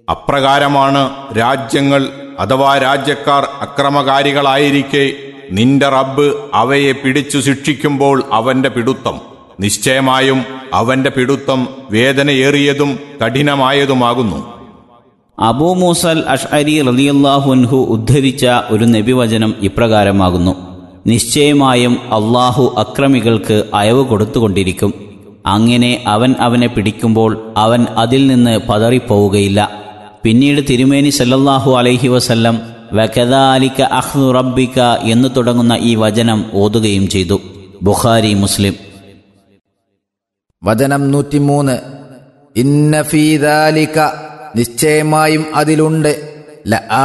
അപ്രകാരമാണ് രാജ്യങ്ങൾ അഥവാ രാജ്യക്കാർ അക്രമകാരികളായിരിക്കെ നിന്റെ റബ്ബ് അവയെ പിടിച്ചു ശിക്ഷിക്കുമ്പോൾ അവന്റെ പിടുത്തം നിശ്ചയമായും അവന്റെ പിടുത്തം വേദനയേറിയതും കഠിനമായതുമാകുന്നു അബൂ മൂസൽ അഷ്അരി റലിയല്ലാഹുൻഹു ഉദ്ധരിച്ച ഒരു നബിവചനം ഇപ്രകാരമാകുന്നു നിശ്ചയമായും അള്ളാഹു അക്രമികൾക്ക് അയവ് കൊടുത്തുകൊണ്ടിരിക്കും അങ്ങനെ അവൻ അവനെ പിടിക്കുമ്പോൾ അവൻ അതിൽ നിന്ന് പതറിപ്പോവുകയില്ല പിന്നീട് തിരുമേനി സല്ലല്ലാഹു അലൈഹി വസല്ലം വകദാലിക അഹ്നു റബ്ബിക എന്ന് തുടങ്ങുന്ന ഈ വചനം ഓതുകയും ചെയ്തു ബുഖാരി മുസ്ലിം വചനം നൂറ്റിമൂന്ന് ഇന്ന ഫീദാലിക നിശ്ചയമായും അതിലുണ്ട് ല